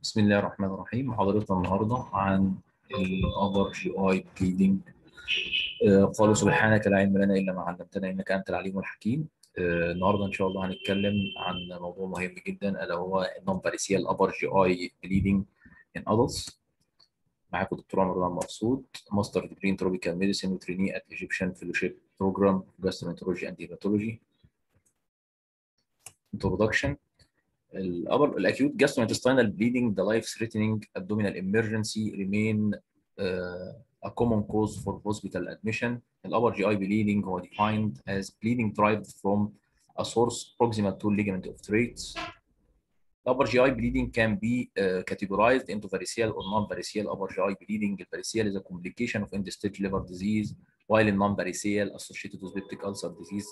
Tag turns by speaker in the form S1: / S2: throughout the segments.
S1: بسم الله الرحمن الرحيم محاضرتنا النهارده عن الأبر جي اي بليدنج قالوا سبحانك لا علم لنا الا ما علمتنا انك انت العليم الحكيم آه، النهارده ان شاء الله هنتكلم عن موضوع مهم جدا الا هو النون باريسيال ابر جي اي بليدنج ان ادلتس معاكم دكتور عمر رمضان مقصود ماستر ديجري ان تروبيكال ميديسين وتريني ات ايجيبشن فيلوشيب بروجرام جاسترونتولوجي اند هيباتولوجي introduction الأبر الأكيوت gastrointestinal bleeding the life threatening abdominal emergency remain uh, a common cause for hospital admission. الأبر GI bleeding هو defined as bleeding derived from a source proximal to ligament of threads. Upper GI bleeding can be uh, categorized into variceal or non-variceal upper GI bleeding. Variceal is a complication of end-stage liver disease, while in non-variceal associated with peptic ulcer disease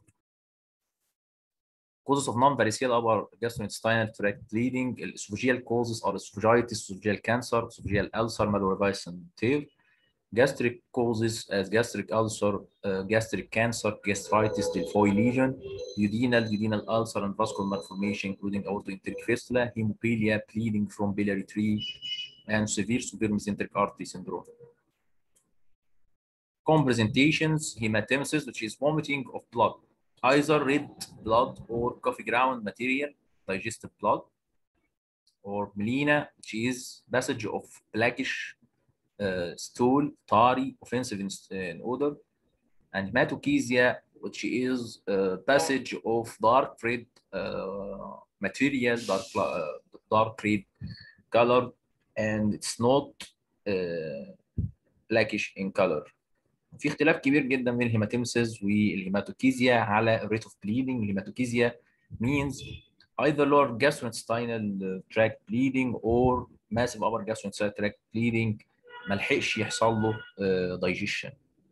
S1: causes of non-variceal upper gastrointestinal tract bleeding esophageal causes are esophagitis, esophageal cancer, esophageal ulcer, malware and tear. Gastric causes as gastric ulcer, uh, gastric cancer, gastritis, delphoid lesion, duodenal, duodenal ulcer, and vascular malformation, including aortoenteric fistula, hemophilia, bleeding from biliary tree, and severe superior mesenteric artery syndrome. Common presentations, hematemesis, which is vomiting of blood, either red blood or coffee ground material, digested blood, or melena, which is passage of blackish uh, stool, tarry, offensive in, in odor, and hematochezia, which is uh, passage of dark red uh, material, dark, dark red color, and it's not blackish in color. في اختلاف كبير جدا بين الهيماتيمسيس والهيماتوكيزيا على الريت اوف بليدنج الهيماتوكيزيا means either lower gastrointestinal tract bleeding or massive upper gastrointestinal tract bleeding ما لحقش يحصل له digestion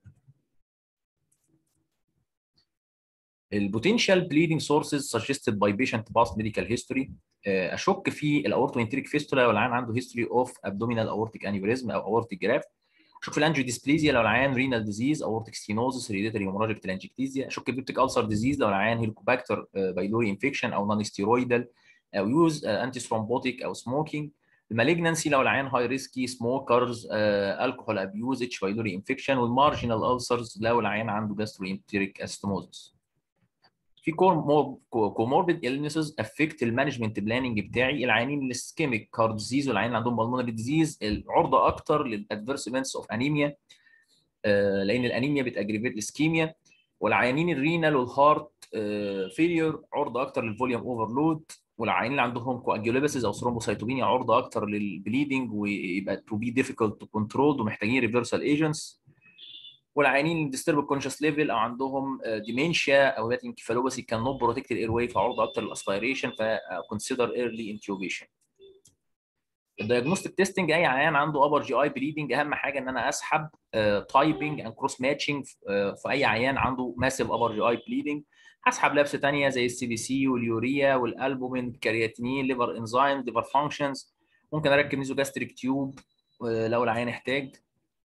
S1: البوتنشال bleeding sources suggested by patient past medical history اشك في الاورتوانتريك فيستولا والعيان عنده history of abdominal aortic aneurysm او aortic graft اشك في الانجيو ديسبليزيا لو العيان رينال ديزيز اورتيك ستينوزس هيريديتري هيموراجيك تلانجكتيزيا اشك في بيبتيك السر ديزيز لو العيان هيليكوباكتر بايلوري انفكشن او نون ستيرويدال او يوز انتي ثرومبوتيك او سموكينج المالجنسي لو العيان هاي ريسكي سموكرز الكحول ابيوز اتش بايلوري انفكشن والمارجنال السرز لو العيان عنده جاسترو انتريك استوموزس في كوموربيد النسز افكت المانجمنت بلاننج بتاعي العيانين الاسكيميك هارت ديزيز والعيانين اللي عندهم بالمونري ديزيز العرضه اكتر للادفيرس ايفنتس اوف انيميا لان الانيميا بتاجريفيت الاسكيميا والعيانين الرينال والهارت فيلير عرضه اكتر للفوليوم اوفرلود والعيانين اللي عندهم كواجيوليبسيس او ثرومبوسايتوبينيا عرضه اكتر للبليدنج ويبقى تو بي ديفيكولت تو كنترول ومحتاجين ريفرسال ايجنتس والعيانين ديسترب كونشس ليفل او عندهم ديمنشيا او هيباتيك انكفالوباثي كان نوت بروتكت الاير واي فعرضه اكتر للاسبيريشن فكونسيدر ايرلي انتيوبيشن الدايجنوستيك تيستنج اي عيان عنده ابر جي اي بليدنج اهم حاجه ان انا اسحب تايبنج اند كروس ماتشنج في اي عيان عنده ماسيف ابر جي اي بليدنج هسحب لابس ثانيه زي السي بي سي واليوريا والالبومين كرياتينين ليفر انزيم ليفر فانكشنز ممكن اركب ميزوجاستريك تيوب لو العيان احتاج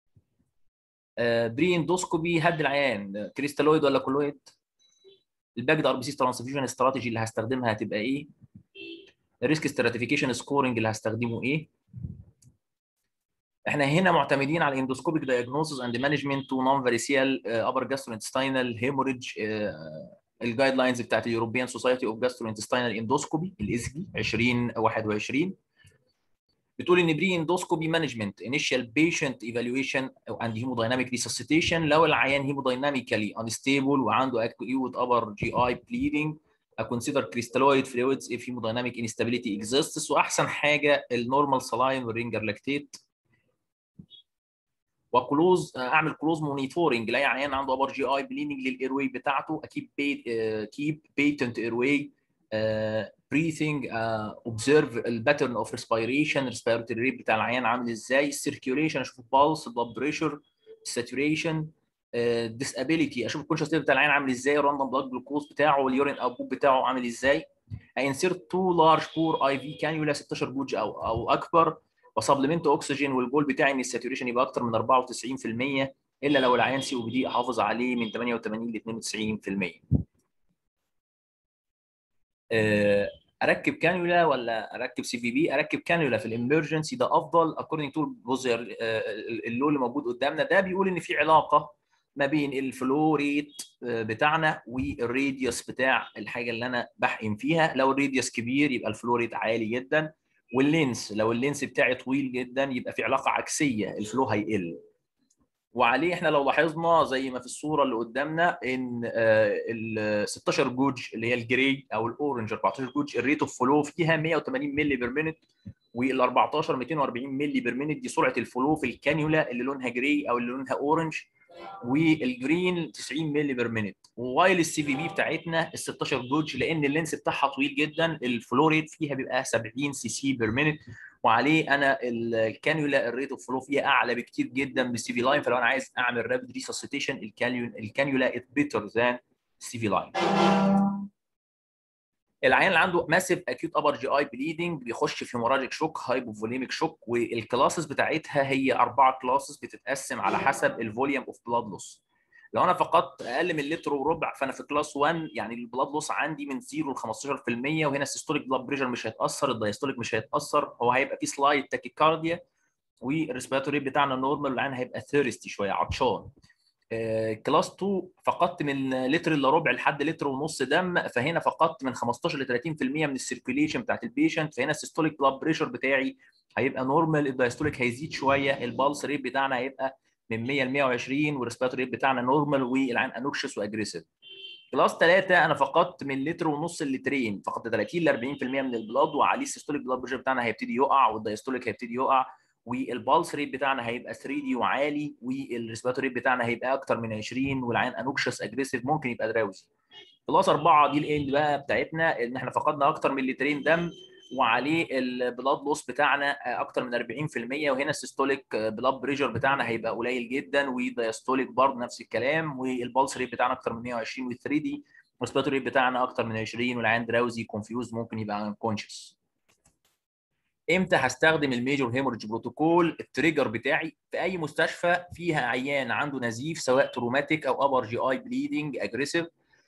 S1: بري اندوسكوبي هد العيان كريستالويد ولا كولويد الباكد ار بي سي ترانسفيوجن استراتيجي اللي هستخدمها هتبقى ايه الريسك ستراتيفيكيشن سكورنج اللي هستخدمه ايه احنا هنا معتمدين على الاندوسكوبيك دايجنوستس اند مانجمنت تو نون فاريسيال ابر جاستروانتستينال هيموريدج الجايد لاينز بتاعت اليوروبيان سوسايتي اوف جاستروانتستينال اندوسكوبي الاس جي 2021 بتقول ان بري اندوسكوبي مانجمنت انيشال بيشنت ايفالويشن اند هيمودايناميك ريسسيتيشن لو العيان هيمودايناميكالي انستيبل وعنده اكيوت ابر جي اي بليدنج اكونسيدر كريستالويد فلويدز اف هيمودايناميك انستابيليتي اكزيستس واحسن حاجه النورمال سلاين والرينجر لاكتيت وكلوز اعمل كلوز مونيتورنج لاي عيان عنده ابر جي اي بليدنج للاير واي بتاعته اكيب كيب بيتنت اير واي breathing uh, observe الباترن اوف ريسبيريشن ريسبيرتوري ريت بتاع العيان عامل ازاي السيركيوليشن اشوف البلس البلد بريشر الساتوريشن ديسابيليتي اشوف الكونشس بتاع العيان عامل ازاي الراندوم بلاد جلوكوز بتاعه واليورين اوتبوت بتاعه عامل ازاي انسيرت تو لارج بور اي في كانيولا 16 جوج او او اكبر وسبلمنت اكسجين والجول بتاعي ان الساتوريشن يبقى اكتر من 94% الا لو العيان سي او بي دي احافظ عليه من 88 ل 92% اركب كانيولا ولا اركب سي في بي اركب كانيولا في الامرجنسي ده افضل اكوردنج تو اللو اللي موجود قدامنا ده بيقول ان في علاقه ما بين الفلو ريت بتاعنا والراديوس بتاع الحاجه اللي انا بحقن فيها لو الراديوس كبير يبقى الفلو ريت عالي جدا واللينس لو اللينس بتاعي طويل جدا يبقى في علاقه عكسيه الفلو هيقل وعليه احنا لو لاحظنا زي ما في الصوره اللي قدامنا ان ال 16 جوج اللي هي الجري او الاورنج 14 جوج الريت اوف فلو فيها 180 مللي بير مينت وال 14 240 مللي بير مينت دي سرعه الفلو في الكانيولا اللي لونها جري او اللي لونها اورنج والجرين 90 مللي بير مينت ووايل السي في بي بتاعتنا ال 16 جوج لان اللينس بتاعها طويل جدا الفلو ريت فيها بيبقى 70 سي سي بير مينت وعليه انا الكانيولا الريت اوف فلو فيها اعلى بكتير جدا من السي في لاين فلو انا عايز اعمل رابيد ريسسيتيشن الكانيولا ات بيتر ذان السي في لاين العيان اللي عنده ماسيف اكيوت ابر جي اي بليدنج بيخش في هيموراجيك شوك هايبوفوليميك شوك والكلاسز بتاعتها هي اربعه كلاسز بتتقسم على حسب الفوليوم اوف بلاد لوس لو انا فقدت اقل من لتر وربع فانا في كلاس 1 يعني البلاد لوس عندي من 0 ل 15% وهنا السيستوليك بلاد بريشر مش هيتاثر الدايستوليك مش هيتاثر هو هيبقى في سلايد تاكيكارديا والريسبيراتوري بتاعنا نورمال والعين هيبقى ثيرستي شويه عطشان آه كلاس 2 فقدت من لتر الا ربع لحد لتر ونص دم فهنا فقدت من 15 ل 30% من السيركيليشن بتاعت البيشنت فهنا السيستوليك بلاد بريشر بتاعي هيبقى نورمال الدايستوليك هيزيد شويه البالس ريت بتاعنا هيبقى من 100 ل 120 والريسبيراتوري ريت بتاعنا نورمال والعين انوكشس واجريسيف كلاس 3 انا فقدت من لتر ونص لترين فقدت 30 ل 40% من البلاد وعليه السيستوليك بلاد بريشر بتاعنا هيبتدي يقع والدايستوليك هيبتدي يقع والبالس ريت بتاعنا هيبقى 3 دي وعالي والريسبيراتوري ريت بتاعنا هيبقى اكتر من 20 والعين انوكشس اجريسيف ممكن يبقى دراوزي كلاس 4 دي الاند بقى بتاعتنا ان احنا فقدنا اكتر من لترين دم وعليه البلاد لوس بتاعنا اكتر من 40% وهنا السيستوليك بلاد بريشر بتاعنا هيبقى قليل جدا والدايستوليك برضه نفس الكلام والبلس ريت بتاعنا اكتر من 120 وال3 دي والريسبيراتوري ريت بتاعنا اكتر من 20 والعين دراوزي كونفيوز ممكن يبقى انكونشس امتى هستخدم الميجور هيموريدج بروتوكول التريجر بتاعي في اي مستشفى فيها عيان عنده نزيف سواء تروماتيك او ابر جي اي بليدنج اجريسيف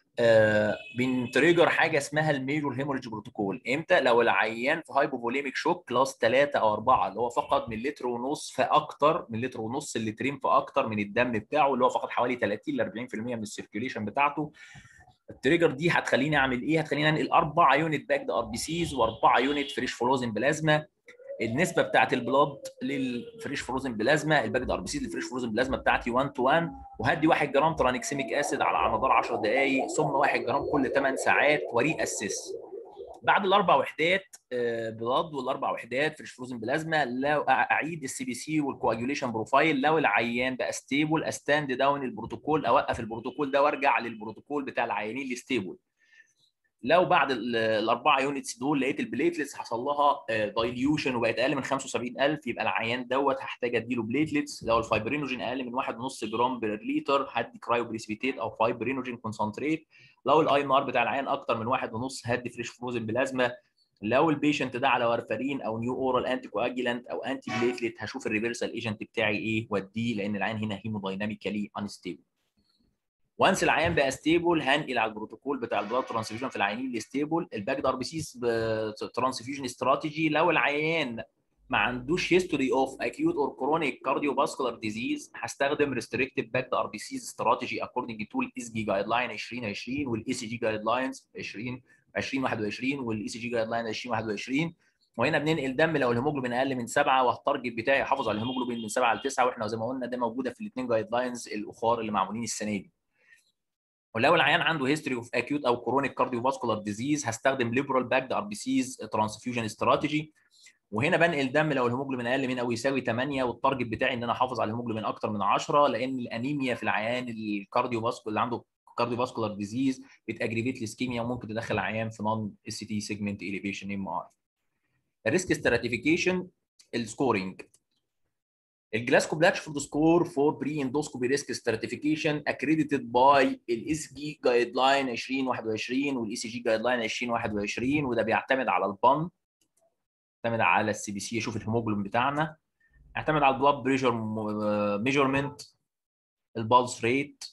S1: آه بنتريجر حاجه اسمها الميجور هيموريدج بروتوكول امتى لو العيان في هايبوفوليميك شوك كلاس 3 او 4 اللي هو فقد من لتر ونص فاكتر من لتر ونص اللترين فاكتر من الدم بتاعه اللي هو فقد حوالي 30 ل 40% من السيركيوليشن بتاعته التريجر دي هتخليني اعمل ايه؟ هتخليني انقل 4 يونت باك ار بي سيز و4 يونت فريش فلوزن بلازما النسبه بتاعت البلاد للفريش فروزن بلازما الباك ار بي سيز للفريش فروزن بلازما بتاعتي 1 تو 1 وهدي 1 جرام ترانكسيميك اسيد على مدار 10 دقائق ثم 1 جرام كل 8 ساعات وري اسيس بعد الاربع وحدات بلاد والاربع وحدات فريش فروزن بلازما لو اعيد السي بي سي والكواجوليشن بروفايل لو العيان بقى ستيبل استاند داون البروتوكول اوقف البروتوكول ده وارجع للبروتوكول بتاع العيانين اللي ستيبل لو بعد الاربعه يونتس دول لقيت البليتلتس حصل لها دايليوشن وبقت اقل من 75000 يبقى العيان دوت هحتاج اديله بليتلتس لو الفايبرينوجين اقل من 1.5 جرام بير لتر هدي كرايو بريسبيتيت او فايبرينوجين كونسنتريت لو الاي ار بتاع العيان اكتر من 1.5 هدي فريش فروزن بلازما لو البيشنت ده على وارفارين او نيو اورال انتي كواجيلانت او انتي بليتلت هشوف الريفرسال ايجنت بتاعي ايه واديه لان العيان هنا هيمودايناميكالي انستيبل وانس العيان بقى ستيبل هنقل على البروتوكول بتاع البلاد ترانسفيوجن في العيانين اللي ستيبل الباك ار بي سيز ترانسفيوجن استراتيجي لو العيان ما عندوش هيستوري اوف اكيوت اور كرونيك كارديو فاسكولار ديزيز هستخدم ريستريكتيف باك ار بي سيز استراتيجي اكوردنج تو الاس جي جايد لاين 2020 والاي سي جي جايد لاينز 20 2021 والاي سي جي جايد لاين 2021 وهنا بننقل دم لو الهيموجلوبين اقل من 7 والتارجت بتاعي احافظ على الهيموجلوبين من 7 ل 9 واحنا زي ما قلنا ده موجوده في الاثنين جايد لاينز الاخر اللي معمولين السنه دي ولو العيان عنده هيستوري اوف اكيوت او كرونيك كارديو فاسكولار ديزيز هستخدم ليبرال باك ار بي سيز ترانسفيوجن استراتيجي وهنا بنقل دم لو الهيموجلوبين اقل من او يساوي 8 والتارجت بتاعي ان انا احافظ على الهيموجلوبين اكتر من 10 لان الانيميا في العيان الكارديو فاسكولار اللي عنده كارديو فاسكولار ديزيز بتاجريفيت الاسكيميا وممكن تدخل العيان في نون اس تي سيجمنت اليفيشن ام ار الريسك ستراتيفيكيشن السكورينج الجلاسكو بلاتشفورد سكور فور بري اندوسكوبي ريسك ستراتيفيكيشن اكريديتد باي الاس جي جايد لاين 2021 والاي سي جي جايد لاين 2021 وده بيعتمد على البن يعتمد على السي بي سي يشوف الهيموجلوبين بتاعنا يعتمد على البلاد بريشر ميجرمنت البالس ريت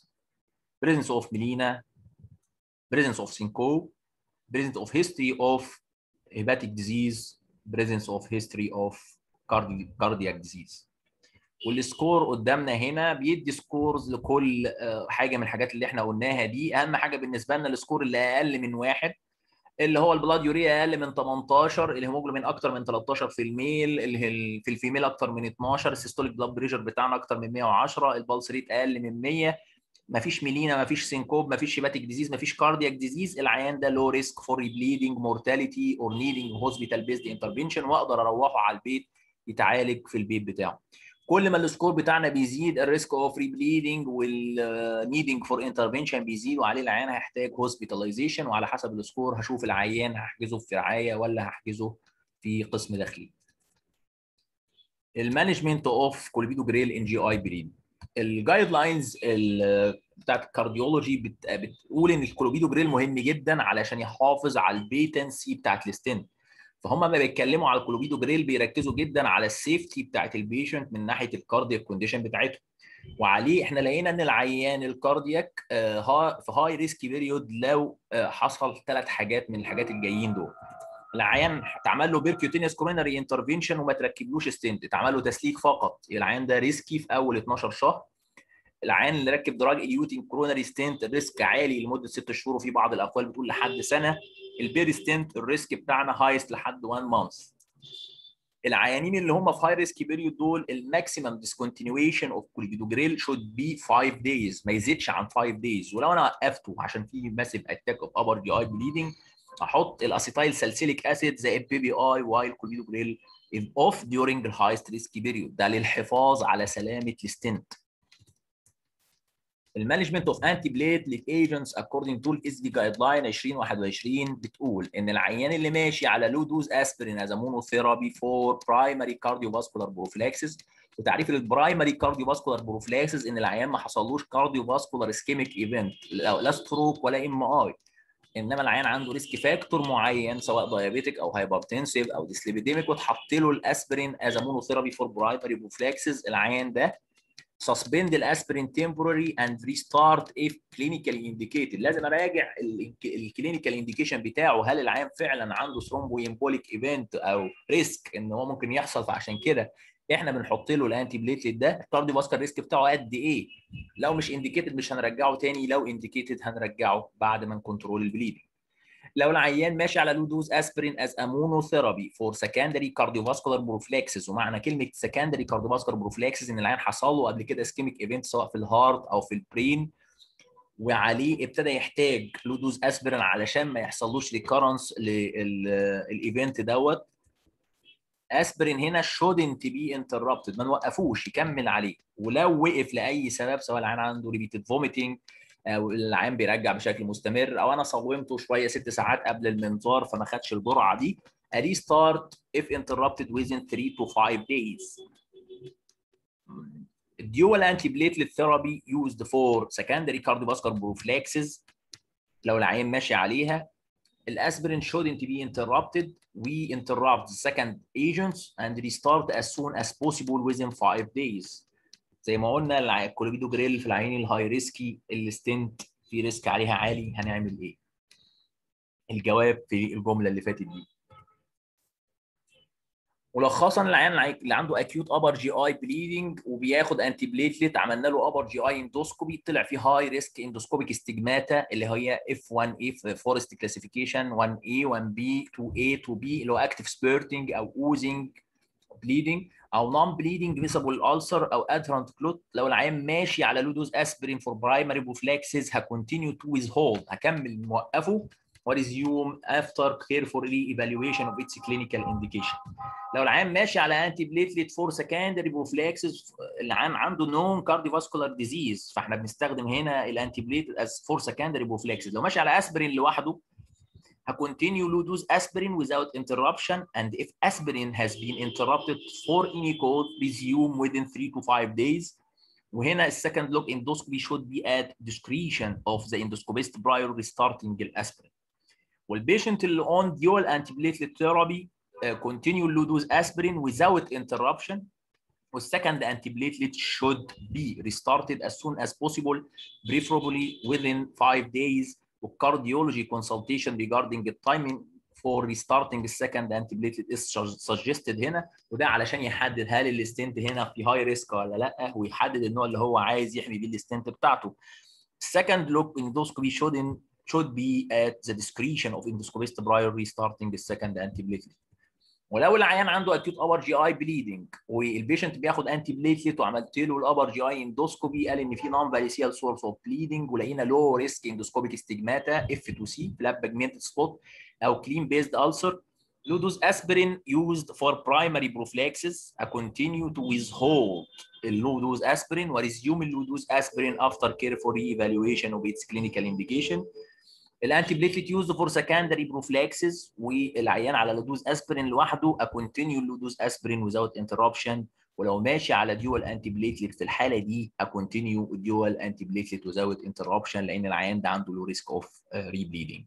S1: بريزنس اوف ميلينا بريزنس اوف سينكو بريزنس اوف هيستوري اوف hepatic disease presence of history of cardiac disease والسكور قدامنا هنا بيدي سكورز لكل حاجه من الحاجات اللي احنا قلناها دي اهم حاجه بالنسبه لنا السكور اللي اقل من واحد اللي هو البلاد يوريا اقل من 18 الهيموجلوبين اكتر من 13 في الميل في الفيميل اكتر من 12 السيستوليك بلاد بريشر بتاعنا اكتر من 110 البلس ريت اقل من 100 مفيش ميلينا مفيش سينكوب مفيش هيباتيك ديزيز مفيش كاردياك ديزيز العيان ده لو ريسك فور ريبليدنج مورتاليتي اور نيدنج هوسبيتال بيزد انترفنشن واقدر اروحه على البيت يتعالج في البيت بتاعه كل ما السكور بتاعنا بيزيد الريسك اوف ريبليدنج والنيدنج فور انترفنشن بيزيد وعليه العيان هيحتاج هوسبيتاليزيشن وعلى حسب السكور هشوف العيان هحجزه في رعايه ولا هحجزه في قسم داخلي. المانجمنت اوف كولبيدو جريل ان جي اي برين الجايد لاينز بتاعت الكارديولوجي بت... بتقول ان الكولوبيدو جريل مهم جدا علشان يحافظ على البيتنسي بتاعت الستنت فهم ما بيتكلموا على الكولوبيدو جريل بيركزوا جدا على السيفتي بتاعت البيشنت من ناحيه الكاردياك كونديشن بتاعته وعليه احنا لقينا ان العيان الكاردياك في هاي ريسك بيريود لو حصل ثلاث حاجات من الحاجات الجايين دول العيان اتعمل له بيركيوتينيوس كوروناري انترفنشن وما تركبلوش ستنت اتعمل له تسليك فقط العيان ده ريسكي في اول 12 شهر العيان اللي ركب دراج اليوتين كوروناري ستنت الريسك عالي لمده ست شهور وفي بعض الاقوال بتقول لحد سنه البيري ستنت الريسك بتاعنا هايست لحد 1 مانث العيانين اللي هم في هاي ريسك بيريود دول الماكسيمم ديسكونتينيويشن اوف كولبيدوجريل شود بي 5 دايز ما يزيدش عن 5 دايز ولو انا وقفته عشان في ماسيف اتاك اوف ابر جي اي بليدنج احط الاسيتايل سالسيليك اسيد زي البي بي اي وايل كولبيدوجريل is off during the highest risk period ده للحفاظ على سلامه الستنت المانجمنت اوف انتي بليتليت ايجنتس اكوردنج تو الاس دي جايد لاين 2021 بتقول ان العيان اللي ماشي على لو دوز اسبرين از مونوثيرابي فور برايمري كارديو فاسكولار بروفلاكسس وتعريف البرايمري كارديو فاسكولار بروفلاكسس ان العيان ما حصلوش كارديو فاسكولار اسكيميك ايفنت لا ستروك ولا ام اي انما العيان عنده ريسك فاكتور معين سواء دايابيتك او هايبرتنسيف او ديسليبيديميك وتحط له الاسبرين از مونوثيرابي فور برايمري بروفلاكسس العيان ده suspend الاسبرين temporary and restart if clinically indicated لازم اراجع الكلينيكال انديكيشن بتاعه هل العيان فعلا عنده ثرومبو امبوليك ايفنت او ريسك ان هو ممكن يحصل فعشان كده احنا بنحط له الانتي بليتلت ده الكارديو فاسكر ريسك بتاعه قد ايه لو مش انديكيتد مش هنرجعه تاني لو انديكيتد هنرجعه بعد ما نكنترول البليدنج لو العيان ماشي على لو دوز اسبرين از امونوثيرابي فور سكندري كارديوفاسكولار بروفلاكسس ومعنى كلمه سكندري كارديوفاسكولار بروفلاكسس ان العيان حصل له قبل كده اسكيميك ايفنت سواء في الهارت او في البرين وعليه ابتدى يحتاج لو دوز اسبرين علشان ما يحصلوش ريكارنس للايفنت دوت اسبرين هنا shouldn't be interrupted ما نوقفوش يكمل عليه ولو وقف لاي سبب سواء العيان عنده ريبيتد فوميتنج او العيان بيرجع بشكل مستمر او انا صومته شويه ست ساعات قبل المنظار فما خدش الجرعه دي ريستارت if interrupted within 3 to 5 days. Dual antiplatelet therapy used for secondary cardiovascular prophylaxis لو العيان ماشي عليها الاسبرين shouldn't be interrupted we interrupt the second agents and restart as soon as possible within 5 days زي ما قلنا الكولوبيدو جريل في العيان الهاي ريسكي الستنت في ريسك عليها عالي هنعمل ايه؟ الجواب في الجمله اللي فاتت دي. ملخصا العيان اللي عنده اكيوت ابر جي اي بليدنج وبياخد انتي بليتلت عملنا له ابر جي اي اندوسكوبي طلع فيه هاي ريسك اندوسكوبيك استجماتا اللي هي اف 1 اي في فورست كلاسيفيكيشن 1 اي 1 بي 2 اي 2 بي اللي هو اكتف سبيرتنج او اوزنج بليدنج او نون بليدنج فيسبل السر او ادهرنت كلوت لو العيان ماشي على لو دوز اسبرين فور برايمري بروفلاكسز هكونتينيو تو ويز هولد هكمل موقفه وريزيوم افتر كيرفولي ايفالويشن اوف اتس كلينيكال انديكيشن لو العيان ماشي على انتي بليتلت فور سكندري بروفلاكسز العيان عنده نون كارديوفاسكولار ديزيز فاحنا بنستخدم هنا الانتي بليتلت از فور سكندري بروفلاكسز لو ماشي على اسبرين لوحده continue low dose aspirin without interruption and if aspirin has been interrupted for any cause resume within 3 to 5 days وهنا السكند لوك endoscopy should be at discretion of the endoscopist prior restarting الاسبرين والبيشنت اللي on dual antiplatelet therapy uh, continue low dose aspirin without interruption والسكند antiplatelet should be restarted as soon as possible preferably within 5 days والكارديولوجي consultation regarding the timing for restarting the second antiplatelet is suggested هنا وده علشان يحدد هل الاستنت هنا في هاي ريسك ولا لا ويحدد النوع اللي هو عايز يحمي بيه الاستنت بتاعته. Second look endoscopy should in, should be at the discretion of endoscopist prior restarting the second antiplatelet. ولو العيان عنده اكيوت ابر جي اي بليدنج والبيشنت بياخد انتي بليتلت وعملت له الابر جي اي اندوسكوبي قال ان في نون فاليسيال سورس اوف بليدنج ولقينا لو ريسك اندوسكوبيك ستيجماتا اف 2 سي فلاب باجمنتد سبوت او كلين بيزد ulcer low dose aspirin used for primary prophylaxis I continue to withhold low dose aspirin وresume low dose aspirin after careful re-evaluation of its clinical indication الانتي بليتلت يوزد فور سكندري بروفلاكسس والعيان على لودوز اسبرين لوحده اكونتينيو لودوز اسبرين ويزاوت انتربشن ولو ماشي على ديوال انتي بليتلت في الحاله دي اكونتينيو ديوال انتي بليتلت ويزاوت انتربشن لان العيان ده عنده لو ريسك اوف ريبليدنج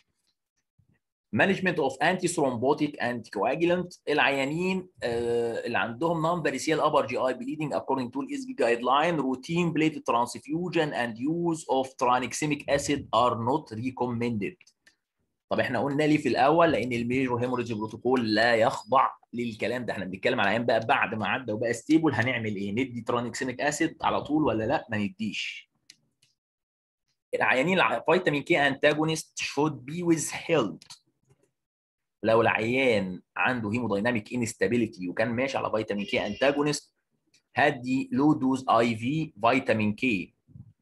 S1: مانجمنت اوف انتي ثرومبوتيك انتي كواجيلانت العيانين اللي عندهم نون فاريسيال ابر جي اي بليدنج according to الاس بي جايد لاين روتين بليتد ترانسفيوجن اند يوز اوف ترانكسيميك اسيد ار نوت ريكومندد طب احنا قلنا ليه في الاول لان الميجور هيموريج بروتوكول لا يخضع للكلام ده احنا بنتكلم على عيان بقى بعد ما عدى وبقى ستيبل هنعمل ايه ندي ترانكسيميك اسيد على طول ولا لا ما نديش العيانين فيتامين كي انتاجونست should be withheld لو العيان عنده هيمودايناميك انستابيليتي وكان ماشي على فيتامين كي انتاجونست هدي لو دوز اي في فيتامين كي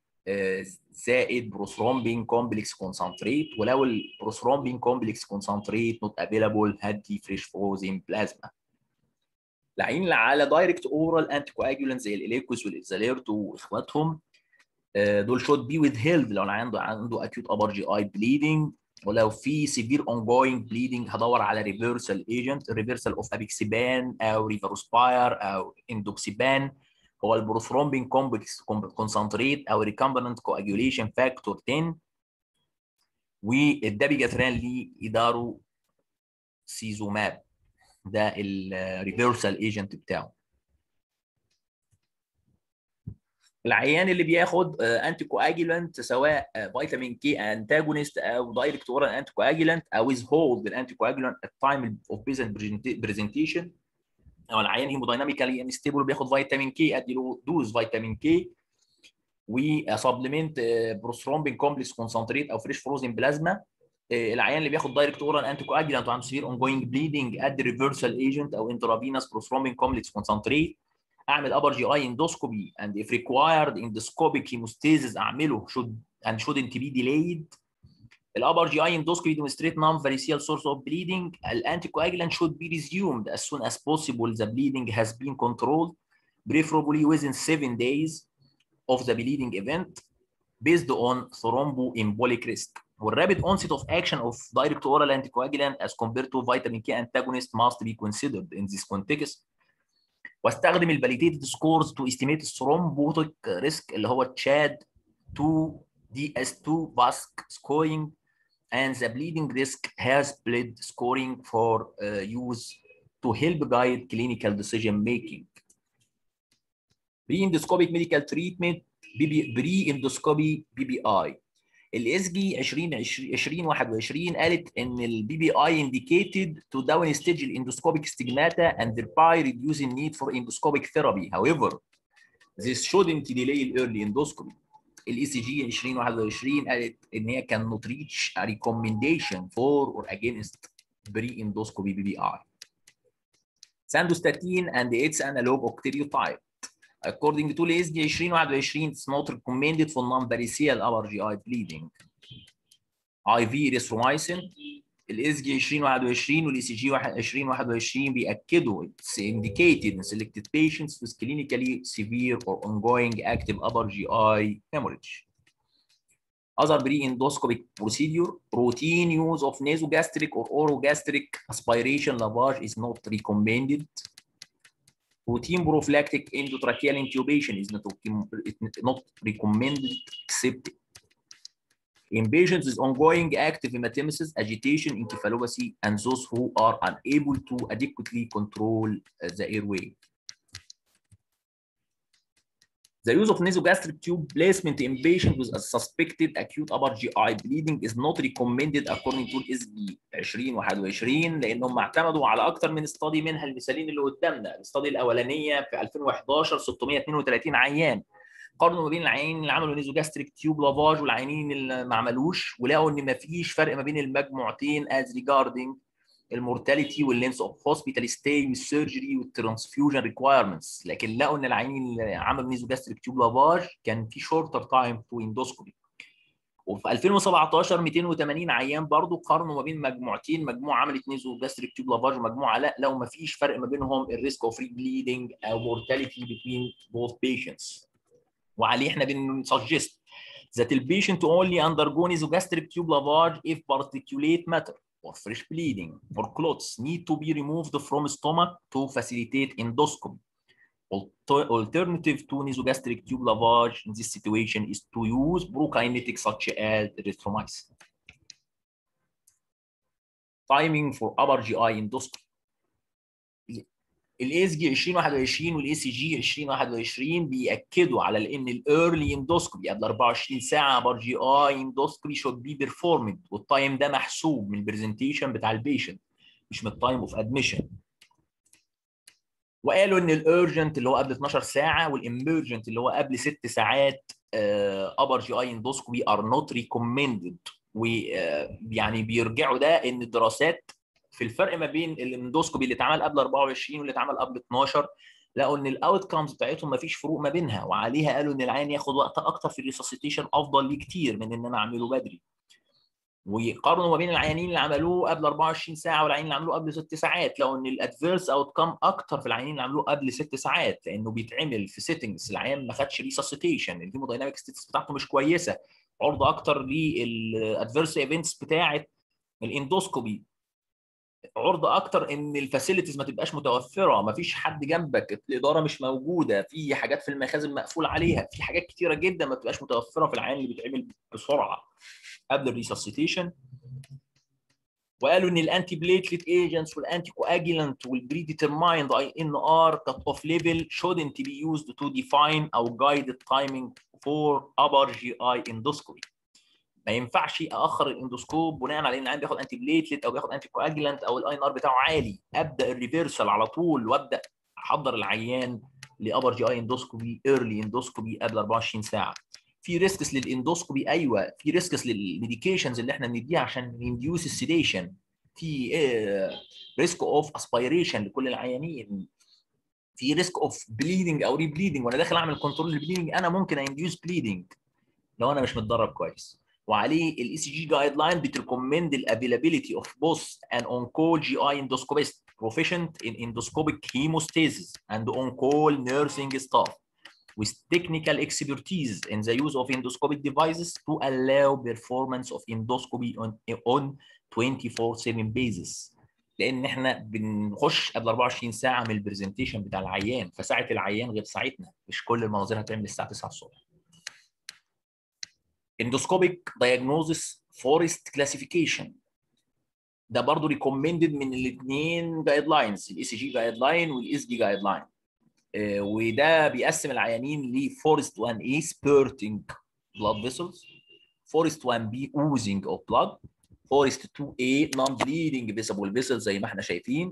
S1: زائد بروثرومبين كومبلكس كونسنتريت ولو البروثرومبين كومبلكس كونسنتريت نوت افيلابل هدي فريش فروزن بلازما العيان اللي على دايركت اورال انتي كواجولانت زي الاليكوس والازاليرت واخواتهم دول شوت بي وذ هيلد لو العيان عنده عنده اكيوت ابر جي اي بليدنج ولو في سيفير اون جوينج بليدنج هدور على ريفرسال ايجنت ريفرسال اوف ابيكسيبان او ريفاروسباير او اندوكسيبان هو البروثرومبين كومبلكس كونسنتريت او ريكامبننت كواجوليشن فاكتور 10 والدابيجاتران ليه ادارو سيزوماب ده الريفرسال ايجنت بتاعه العيان اللي بياخد انتي كواجيلانت سواء فيتامين كي انتاجونست او دايركت اورال انتي كواجيلانت او ويز هولد الانتي كواجيلانت ات تايم اوف بيزنت برزنتيشن او العيان هيمودايناميكالي انستيبل بياخد فيتامين كي ادي له دوز فيتامين كي وسبلمنت بروثرومبين كومبلكس كونسنتريت او فريش فروزن بلازما العيان اللي بياخد دايركت اورال انتي كواجيلانت وعنده سيفير اون جوينج بليدنج ادي ريفرسال ايجنت او انترافينوس بروثرومبين كومبلكس كونسنتريت اعمل ابر جي اي اندوسكوبي and if required endoscopic hemostasis اعمله should and shouldn't be delayed الابر جي اي endoscopy demonstrate non-variceal source of bleeding الانتيكواجولانت should be resumed as soon as possible the bleeding has been controlled preferably within seven days of the bleeding event based on thromboembolic risk والرابid onset of action of direct oral anticoagulant as compared to vitamin K antagonist must be considered in this context واستخدم الفاليديتد سكورز تو استيميت الثرومبوتيك ريسك اللي هو تشاد 2 دي اس 2 باسك سكورينج and the bleeding risk has bled scoring for uh, use to help guide clinical decision making. Pre-endoscopic medical treatment pre-endoscopy BBI. الاس جي 2021 قالت ان البي بي اي indicated to down stage endoscopic stigmata and thereby reducing need for endoscopic therapy. However, this shouldn't delay early endoscopy. الاي سي جي 2021 قالت ان هي كان not reach a recommendation for or against pre-endoscopy BBI. Sandostatin and its analog octreotide. According to الاسg 2021 it's not recommended for non-variceal upper GI bleeding. IV erythromycin الاسg 2021 والاي سي جي 2021 بيأكدوا it's indicated in selected patients with clinically severe or ongoing active upper GI hemorrhage. Other pre-endoscopic procedure, routine use of nasogastric or orogastric aspiration lavage is not recommended. Routine prophylactic endotracheal intubation is not, not recommended except in patients with ongoing active hematemesis, agitation, encephalopathy, and those who are unable to adequately control the airway. The use of nasogastric tube placement in patient with a suspected acute upper GI bleeding is not recommended according to SB 2021 لانهم اعتمدوا على اكثر من استادي منها المثالين اللي قدامنا، الاستادي الاولانيه في 2011 632 عيان قارنوا ما بين العيانين اللي عملوا نيزوجاستريك تيوب لافاج والعيانين اللي ما عملوش ولقوا ان ما فيش فرق ما بين المجموعتين as regarding المورتاليتي واللينس اوف هوسبيتال ستاي والسيرجري والترانسفيوجن ريكوايرمنتس لكن لقوا ان العيانين اللي عملوا نيزوجاستريك تيوب لافاج كان في شورتر تايم تو اندوسكوبي وفي 2017 280 عيان برضو قارنوا ما بين مجموعتين مجموعه عملت نيزوجاستريك تيوب لافاج ومجموعه لا لو ما فيش فرق ما بينهم الريسك اوف ري بليدنج او مورتاليتي بين بوث بيشنتس وعليه احنا بنسجست that the patient only undergo nasogastric tube lavage if particulate matter or fresh bleeding or clots need to be removed from stomach to facilitate endoscopy. Alternative to nasogastric tube lavage in this situation is to use prokinetics such as erythromycin. Timing for upper GI endoscopy. الاس جي 2021 والاي سي جي 2021 بياكدوا على ان الايرلي اندوسكوبي قبل 24 ساعه بار جي اي اندوسكوبي شود بي بيرفورمد والتايم ده محسوب من البرزنتيشن بتاع البيشنت مش من التايم اوف ادميشن وقالوا ان الارجنت اللي هو قبل 12 ساعه والامرجنت اللي هو قبل 6 ساعات ابر جي اي اندوسكوبي ار نوت ريكومندد ويعني بيرجعوا ده ان الدراسات في الفرق ما بين الاندوسكوبي اللي اتعمل قبل 24 واللي اتعمل قبل 12 لقوا ان الاوت كامز بتاعتهم ما فيش فروق ما بينها وعليها قالوا ان العيان ياخد وقت اكتر في الريسوسيتيشن افضل ليه كتير من ان انا اعمله بدري ويقارنوا ما بين العيانين اللي عملوه قبل 24 ساعه والعيانين اللي عملوه قبل 6 ساعات لقوا ان الادفيرس اوت كام اكتر في العيانين اللي عملوه قبل 6 ساعات لانه بيتعمل في سيتنجز العيان ما خدش ريسوسيتيشن الهيمودايناميك ستيتس بتاعته مش كويسه عرضه اكتر للادفيرس ايفنتس بتاعه الاندوسكوبي عرضه اكتر ان الفاسيلتيز ما تبقاش متوفره ما فيش حد جنبك الاداره مش موجوده في حاجات في المخازن مقفول عليها في حاجات كتيره جدا ما بتبقاش متوفره في العيان اللي بيتعمل بسرعه قبل الريسسيتيشن وقالوا ان الانتي بليتلت ايجنتس والانتي كواجيلانت والبري ديترمايند اي ان ار كات اوف ليفل shouldn't be used to define او guide the timing for upper GI endoscopy ما ينفعش اخر الاندوسكوب بناء على ان العيان بياخد انتي بليتلت او بياخد انتي كواجلانت او الاي ان ار بتاعه عالي ابدا الريفرسال على طول وابدا احضر العيان لابر جي اي اندوسكوبي ايرلي اندوسكوبي قبل 24 ساعه في ريسكس للاندوسكوبي ايوه في ريسكس للميديكيشنز اللي احنا بنديها عشان نديوس السيديشن في ريسك اوف اسبيريشن لكل العيانين في ريسك اوف بليدنج او ري بليدنج وانا داخل اعمل كنترول للبليدنج انا ممكن انديوس بليدنج لو انا مش متدرب كويس وعليه الاي سي جي جايد لاين بتريكومند الافيلابيلتي اوف بوث ان اون كول جي اي اندوسكوبيست proficient in endoscopic hemostasis and on-call nursing staff with technical expertise in the use of endoscopic devices to allow performance of endoscopy on, on 24/7 basis. لان احنا بنخش قبل 24 ساعه من البرزنتيشن بتاع العيان فساعه العيان غير ساعتنا مش كل المناظير هتعمل الساعه 9 الصبح. endoscopic diagnosis forest classification ده برضه ريكومندد من الاثنين جايد لاينز الاي سي جي جايد لاين والاس جي جايد لاين وده بيقسم العيانين لفورست 1 اي سبيرتنج بلاد فيسلز فورست 1 بي اوزنج اوف بلاد فورست 2 اي نون بليدنج فيسبل فيسلز زي ما احنا شايفين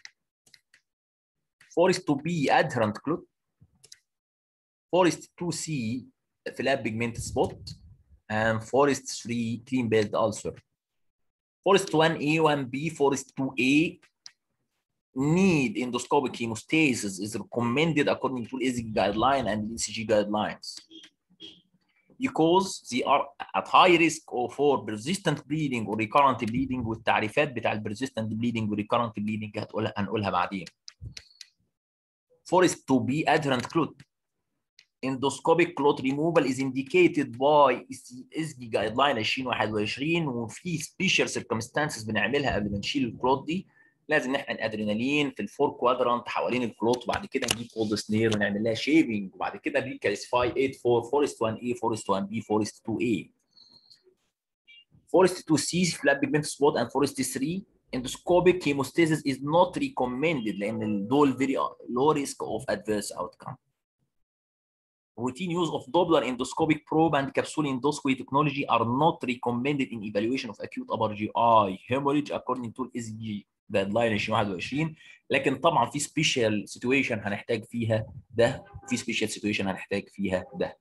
S1: فورست 2 بي ادهرنت كلوت فورست 2 سي فلاب بيجمنت سبوت and forest 3 clean build ulcer. Forest 1A, 1B, Forest 2A need endoscopic hemostasis is recommended according to ESG guideline and ECG guidelines because they are at high risk for persistent bleeding or recurrent bleeding والتعريفات بتاع ال persistent bleeding و recurrent bleeding هتقولها هنقولها بعدين. Forest 2B adherent clot endoscopic clot removal is indicated by SG guideline 2021 وفي special circumstances بنعملها قبل ما نشيل الكلوت دي لازم نحقن ادرينالين في الفور كوادرانت حوالين الكلوت وبعد كده نجيب كولد سنير ونعمل لها شيفنج وبعد كده بيكالسيفاي 8 4 فورست 1 اي فورست 1 بي فورست 2 اي فورست 2 سي فلاب بيجمنت سبوت اند فورست 3 endoscopic hemostasis is not recommended لان دول very low risk of adverse outcome routine use of Doppler endoscopic probe and capsule endoscopy technology are not recommended in evaluation of acute upper GI hemorrhage according to SG guideline 2021 لكن طبعا في سبيشال سيتويشن هنحتاج فيها ده في سبيشال سيتويشن هنحتاج فيها ده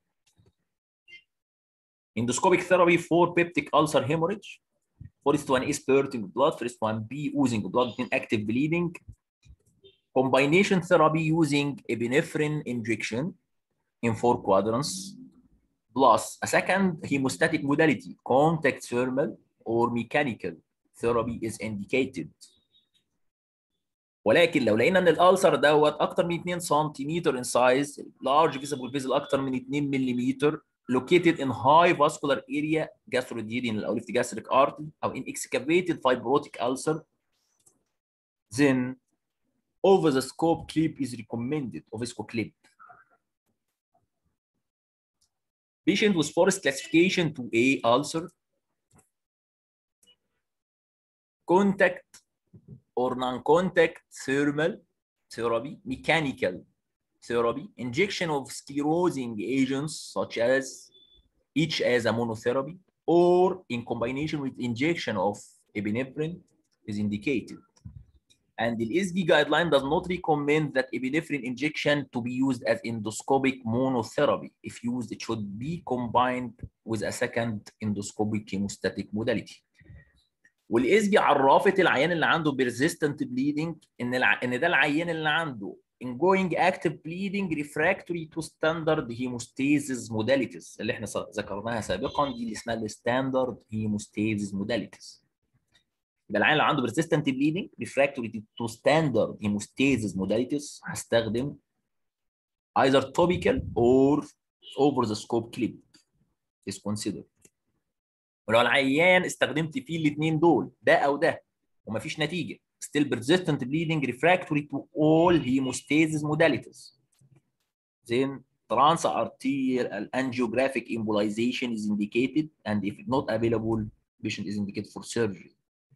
S1: endoscopic therapy for peptic ulcer hemorrhage first one is spurting blood first one B oozing blood in active bleeding combination therapy using epinephrine injection in four quadrants plus a second hemostatic modality contact thermal or mechanical therapy is indicated ولكن لو لقينا ان الالسر دوت اكتر من 2 سنتيمتر in size large visible vessel اكتر من 2 ملم located in high vascular area gastroduodenal او left gastric artery او in excavated fibrotic ulcer then over the scope clip is recommended ovesco clip patient with forest classification to A ulcer contact or non-contact thermal therapy, mechanical therapy, injection of sclerosing agents such as each as a monotherapy or in combination with injection of epinephrine is indicated. And the SG guideline does not recommend that epinephrine injection to be used as endoscopic monotherapy. If used, it should be combined with a second endoscopic hemostatic modality. والاس جي عرفت العيان اللي عنده persistent bleeding ان الع... ان ده العيان اللي عنده ongoing active bleeding refractory to standard hemostasis modalities اللي احنا ذكرناها سابقا دي اللي اسمها الستاندرد hemostasis modalities يبقى العيان اللي عنده persistent bleeding refractory to standard hemostasis modalities هستخدم either topical or over the scope clip is considered ولو العيان استخدمت فيه الاثنين دول ده او ده ومفيش نتيجه still persistent bleeding refractory to all hemostasis modalities then transarterial angiographic embolization is indicated and if not available patient is indicated for surgery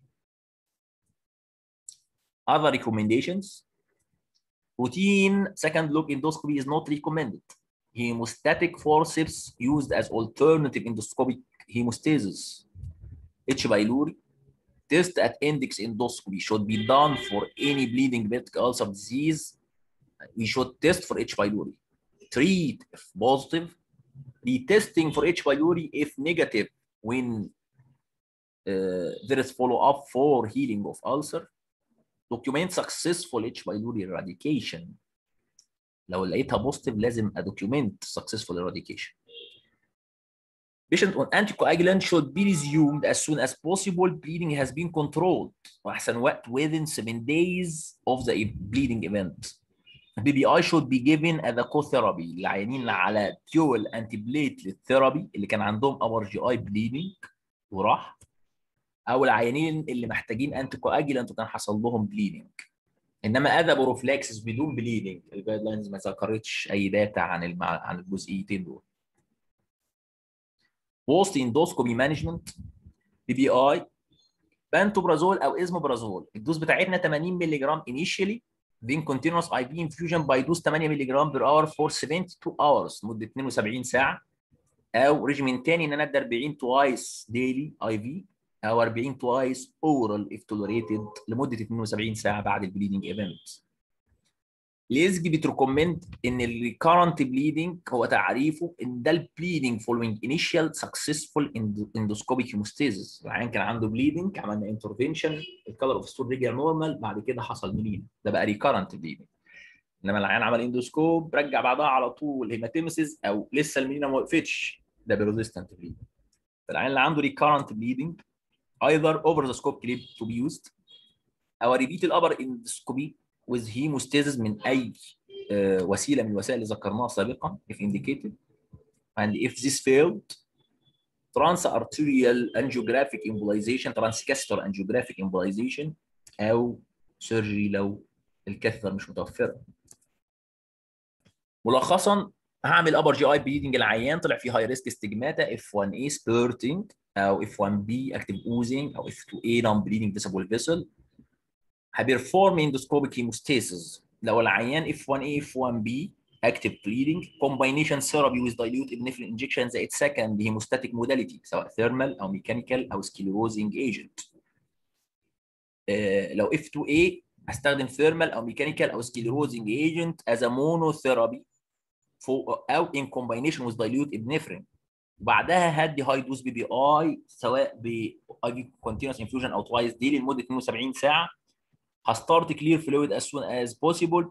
S1: other recommendations routine second look endoscopy is not recommended hemostatic forceps used as alternative endoscopic hemostasis. H. pylori. Test at index endoscopy should be done for any bleeding peptic ulcer disease. We should test for H. pylori. Treat if positive. Retesting for H. pylori if negative when uh, there is follow-up for healing of ulcer. Document successful H. pylori eradication. لو لقيتها بوزيتيف لازم ادوكيومنت successful eradication. Patient on anticoagulant should be resumed as soon as possible. Bleeding has been controlled. وأحسن وقت within seven days of the bleeding event. BBI should be given as a co-therapy للعيانين اللي على dual antiplatelet therapy اللي كان عندهم upper GI bleeding وراح أو العيانين اللي محتاجين anticoagulant وكان حصل لهم bleeding. انما اذا بروفلاكسس بدون بليدنج الجايد لاينز ما ذكرتش اي داتا عن المع... عن الجزئيتين دول بوست اندوسكوبي مانجمنت بي بي اي بانتوبرازول او ازموبرازول الدوز بتاعتنا 80 مللي جرام انيشيالي then continuous IV infusion by dose 8 مللي جرام per hour for 72 hours مده 72 ساعه او ريجيمين تاني ان انا ادي 40 twice daily IV او 40 twice oral if tolerated لمده 72 ساعه بعد البليدنج ايفنت. ليزجي بتريكومند ان الريكارنت بليدنج هو تعريفه ان ده البليدنج فولوينج انيشال سكسسفول اندوسكوبيك هيموستاسيس العيان كان عنده بليدنج عملنا انترفنشن الكلر اوف ستور رجع نورمال بعد كده حصل ملينا ده بقى ريكارنت بليدنج انما العيان عمل اندوسكوب رجع بعدها على طول هيماتيمسيس او لسه الملينا ما وقفتش ده بيرزيستنت بليدنج فالعيان اللي عنده ريكارنت بليدنج either over the scope clip to be used او repeat الابر endoscopy with hemostasis من اي uh, وسيله من الوسائل اللي ذكرناها سابقا if indicated and if this failed transarterial angiographic embolization transcatheter angiographic embolization او سيرجري لو الكاثر مش متوفره ملخصا هعمل ابر جي اي بليدنج العيان طلع فيه هاي ريسك استجماتا اف 1 اي سبيرتنج او اف 1 بي اكتف اوزنج او اف 2 اي نون بليدنج فيسبل فيسل هبيرفورم اندوسكوبيك هيموستاسيس لو العيان اف 1 اي اف 1 بي active bleeding combination therapy with dilute epinephrine injection زائد second hemostatic modality سواء thermal او mechanical او sclerosing agent آه، لو F2A استخدم thermal او mechanical او sclerosing agent as a monotherapy فوق او in combination with dilute epinephrine وبعدها هدي هاي دوز بي بي اي سواء ب اي في كونتينوس انفيوجن او توايس ديلي لمده 72 ساعه هستارت كلير فلويد as soon as possible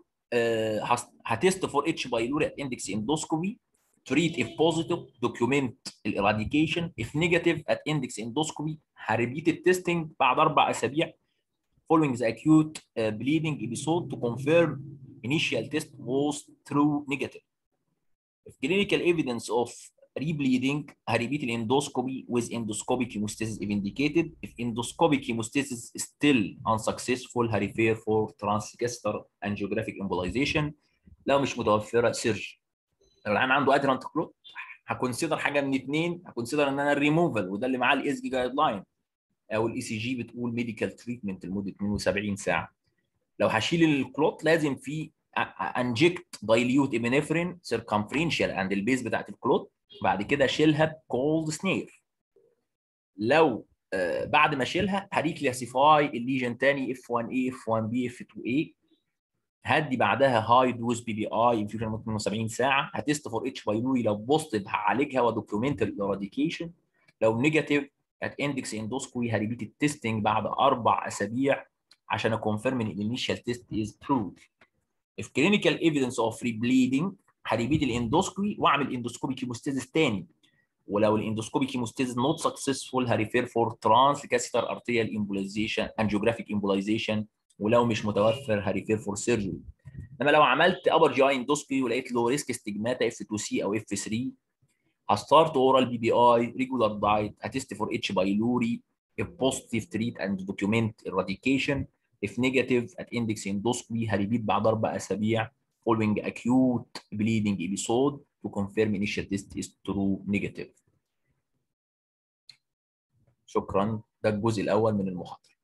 S1: هتست فور اتش بايلوري اندكس اندوسكوبي treat if positive document الاراديكيشن if negative at index endoscopy هريبيت التستنج بعد اربع اسابيع following the acute uh, bleeding episode to confirm initial test was true negative. If clinical evidence of rebleeding, هريبيت الاندوسكوبي with endoscopic hemostasis if indicated. If endoscopic hemostasis is still unsuccessful, هريفير for transcaster angiographic embolization. لو مش متوفرة سيرج. لو العيان عنده ادرانت كلوت هكونسيدر حاجه من اثنين هكونسيدر ان انا الريموفال وده اللي معاه الاس جي جايد لاين او الاي سي جي بتقول ميديكال تريتمنت لمده 72 ساعه لو هشيل الكلوت لازم في انجكت دايليوت ابنفرين سيركمفرنشال عند البيز بتاعت الكلوت بعد كده اشيلها بكولد سنير لو آه بعد ما اشيلها هريكلاسيفاي الليجن تاني اف 1 اي اف 1 بي اف 2 اي هدي بعدها هاي دوز بي بي اي انفيوجن لمده 72 ساعه هتست فور اتش بايلوري لو بوزيتيف هعالجها ودوكيومنت الاراديكيشن لو نيجاتيف ات اندكس اندوسكوي هريبيت التستنج بعد اربع اسابيع عشان اكونفيرم ان الانيشال تيست از ترو if clinical evidence of rebleeding هريبيت الاندوسكوي واعمل اندوسكوبي كيموستيزيس تاني ولو الاندوسكوبي كيموستيزيس نوت سكسسفول هريفير فور ترانس كاسيتر ارتيال امبوليزيشن انجيوجرافيك امبوليزيشن ولو مش متوفر هريفير فور سيرجري انما لو عملت ابر جي اي اندوسكوبي ولقيت له ريسك استجماتا اف 2 سي او اف 3 هستارت اورال بي بي اي ريجولار دايت هتست فور اتش بايلوري if positive treat and document eradication if negative at index endoscopy هريبيت بعد اربع اسابيع following acute bleeding episode to confirm initial test is true negative شكرا ده الجزء الاول من المحاضره